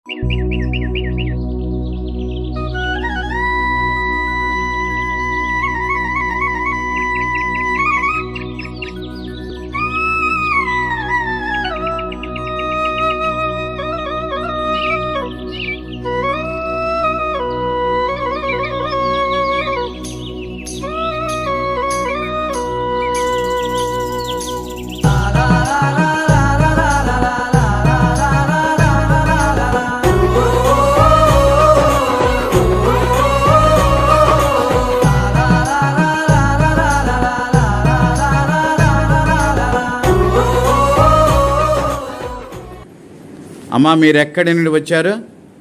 అమ్మా మీరు ఎక్కడి నుండి వచ్చారు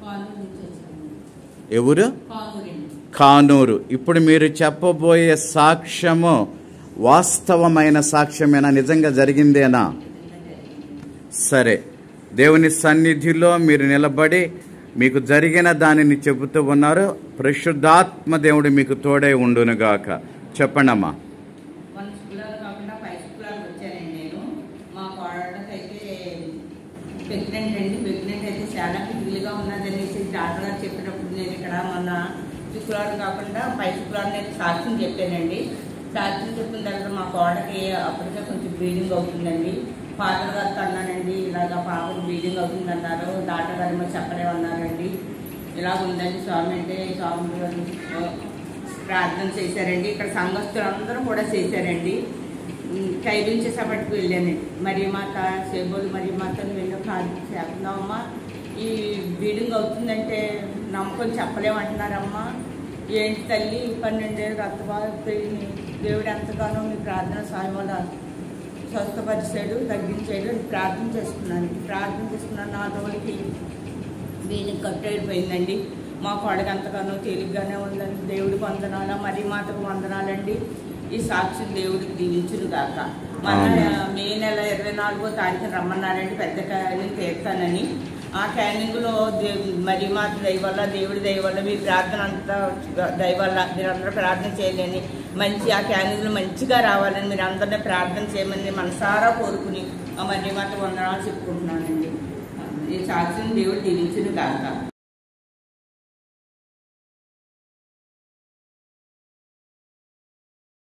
ఎవరు కానూరు ఇప్పుడు మీరు చెప్పబోయే సాక్ష్యము వాస్తవమైన సాక్ష్యమేనా నిజంగా జరిగిందేనా సరే దేవుని సన్నిధిలో మీరు నిలబడి మీకు జరిగిన దానిని చెబుతూ ఉన్నారు పరిశుద్ధాత్మ దేవుడు మీకు తోడై ఉండునుగాక చెప్పండమ్మా వన్ స్కూలర్ కాకుండా ఫైవ్ స్కూలర్ వచ్చానండి నేను మా కోడలకైతే ప్రెగ్నెంట్ అండి ప్రెగ్నెంట్ అయితే చాలా క్రిటికల్గా ఉన్నదనేసి డాక్టర్ గారు చెప్పినప్పుడు నేను ఇక్కడ మొన్న శుక్రవారం కాకుండా ఫైవ్ శుక్రవారం నేను సాక్ష్యం చెప్పానండి సాక్ష్యం చెప్పిన తర్వాత మా కోడకి అప్పటికే కొంచెం బ్లీడింగ్ అవుతుందండి ఫాదర్ గారితో అన్నానండి ఇలాగ పాపకు బ్లీడింగ్ అవుతుంది అన్నారు డాక్టర్ గారు ఏమో చెప్పలేమన్నారండి ఇలాగ ఉందండి స్వామి అంటే స్వామి గారు ప్రార్థన చేశారండి ఇక్కడ సంఘస్థులందరూ కూడా చేశారండి ఉమ్, కైలించేసేపటికి వెళ్ళానండి మరి మాత సేబోలు మరి మాతను వెళ్ళి ప్రార్థన చేస్తున్నామమ్మా ఈ బ్లీడింగ్ అవుతుందంటే నమ్మకం చెప్పలేమంటున్నారమ్మా ఏంటి తల్లి పన్నెండేళ్ళు రక్తబాధితుని దేవుడు ఎంతగానో మీ ప్రార్థన సాయం వల్ల స్వస్థపరిచాడు తగ్గించాడు అని ప్రార్థన చేసుకున్నాను ప్రార్థన చేసుకున్నాను నా రోజులకి దీనికి కట్టయిపోయిందండి మా కొడకు ఎంతగానో తేలిగ్గానే ఉందండి దేవుడికి వందనాల మరి మాతకు వందనాలండి ఈ సాక్షి దేవుడికి దీవించును గాక మన ఆమేన్. మే నెల ఇరవై నాలుగో తారీఖున రమ్మన్నారండి పెద్ద క్యానింగ్ తీర్తానని ఆ క్యానింగ్లో దే మరి మాత దయ వల్ల దేవుడి దయ వల్ల మీ ప్రార్థన అంతా దయ వల్ల మీరందరూ ప్రార్థన చేయాలని మంచి ఆ క్యానింగ్లో మంచిగా రావాలని మీరు అందరినీ ప్రార్థన చేయమని మనసారా కోరుకుని ఆ మరి మాత వందనాలు చెప్పుకుంటున్నానండి ఈ సాక్షిని దేవుడు దీవించును గాక